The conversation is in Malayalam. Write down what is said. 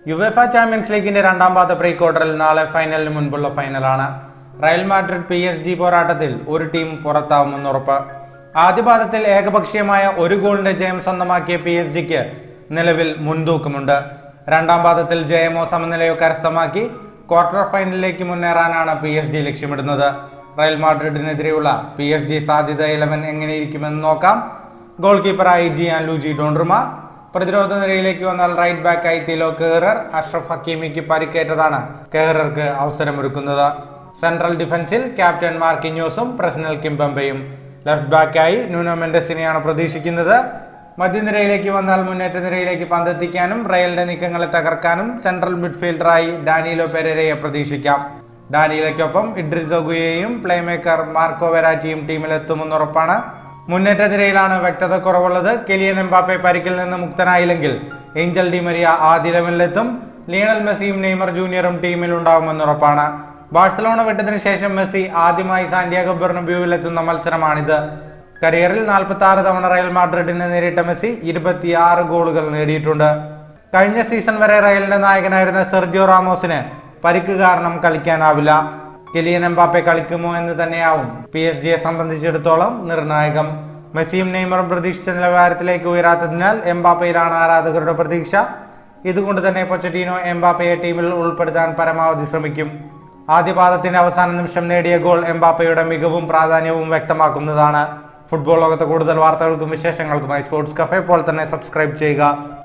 യുവഫ ചാമ്പ്യൻസ് ലീഗിന്റെ രണ്ടാം പാദ പ്രീ ക്വാർട്ടറിൽ നാളെ ഫൈനലിന് മുൻപുള്ള ഫൈനലാണ് Real Madrid P S G പോരാട്ടത്തിൽ ഒരു ടീം പുറത്താവുമെന്ന് ഉറപ്പ് ആദ്യ പാദത്തിൽ ഏകപക്ഷീയമായ ഒരു ഗോളിന്റെ ജയം സ്വന്തമാക്കിയ പി എസ് ജിക്ക് നിലവിൽ മുൻതൂക്കമുണ്ട് രണ്ടാം പാദത്തിൽ ജയമോ സമനിലയോ കരസ്ഥമാക്കി ക്വാർട്ടർ ഫൈനലിലേക്ക് മുന്നേറാനാണ് പി എസ് ജി ലക്ഷ്യമിടുന്നത് റയൽ മാഡ്രിഡിനെതിരെയുള്ള പി എസ് ജി സാധ്യത ഇലവൻ എങ്ങനെയിരിക്കുമെന്ന് നോക്കാം ഗോൾ കീപ്പറായി ജിയാൻ ലൂജി ഡോൺറുമ പ്രതിരോധ നിരയിലേക്ക് വന്നാൽ റൈറ്റ് ബാക്കായി തിലോ കേറർ അഷ്റഫ് ഹക്കീമിക്ക് പരിക്കേറ്റതാണ് കേറർക്ക് അവസരമൊരുക്കുന്നത് സെൻട്രൽ ഡിഫൻസിൽ ക്യാപ്റ്റൻ മാർക്കിന്യോസും പ്രസിനൽ കിംബംബയും ലെഫ്റ്റ് ബാക്കായി ന്യൂനോ മെൻഡസിനെയാണ് പ്രതീക്ഷിക്കുന്നത് മധ്യനിരയിലേക്ക് വന്നാൽ മുന്നേറ്റ നിരയിലേക്ക് പന്തെത്തിക്കാനും റയലിന്റെ നീക്കങ്ങളെ തകർക്കാനും സെൻട്രൽ മിഡ്ഫീൽഡറായി ഡാനിയിലോ പെരേരയെ പ്രതീക്ഷിക്കാം ഡാനിയിലേക്കൊപ്പം ഇഡ്രിസ് ഒഗുയെയും പ്ലേമേക്കർ മാർക്കോ വെരാറ്റിയും ടീമിലെത്തുമെന്ന് ഉറപ്പാണ് മുന്നേറ്റ നിരയിലാണ് വ്യക്തത കുറവുള്ളത് കെലിയൻ എംബാപ്പെ പരിക്കിൽ നിന്ന് മുക്തനായില്ലെങ്കിൽ ഏഞ്ചൽ ഡിമരിയ ആദ്യ ലെവലിലെത്തും ലിയണൽ മെസ്സിയും നെയ്മർ ജൂനിയറും ടീമിൽ ഉണ്ടാവുമെന്ന് ഉറപ്പാണ് ബാഴ്സലോണ വിട്ടതിന് ശേഷം മെസ്സി ആദ്യമായി സാന്റിയാഗോ ബെർണബ്യൂവിലെത്തുന്ന മത്സരമാണിത് കരിയറിൽ നാൽപ്പത്തി ആറ് തവണ റയൽ മാഡ്രിഡിനെ നേരിട്ട മെസ്സി ഇരുപത്തിയാറ് ഗോളുകൾ നേടിയിട്ടുണ്ട് കഴിഞ്ഞ സീസൺ വരെ റയലിന്റെ നായകനായിരുന്ന സെർജിയോ റാമോസിന് പരിക്ക് കാരണം കളിക്കാനാവില്ല കെലിയൻ എംബാപ്പെ കളിക്കുമോ എന്ന് തന്നെയാവും പി എസ് ജിയെ സംബന്ധിച്ചിടത്തോളം നിർണായകം മെസ്സിയും നെയ്മറും പ്രതീക്ഷിച്ച നിലവാരത്തിലേക്ക് ഉയരാത്തതിനാൽ എംബാപ്പയിലാണ് ആരാധകരുടെ പ്രതീക്ഷ ഇതുകൊണ്ട് തന്നെ പൊച്ചറ്റീനോ എംബാപ്പയെ ടീമിൽ ഉൾപ്പെടുത്താൻ പരമാവധി ശ്രമിക്കും ആദ്യ പാദത്തിന്റെ അവസാന നിമിഷം നേടിയ ഗോൾ എംബാപ്പയുടെ മികവും പ്രാധാന്യവും വ്യക്തമാക്കുന്നതാണ് ഫുട്ബോൾ ലോകത്തെ കൂടുതൽ വാർത്തകൾക്കും വിശേഷങ്ങൾക്കുമായി സ്പോർട്സ് കഫേ പോലെ തന്നെ സബ്സ്ക്രൈബ് ചെയ്യുക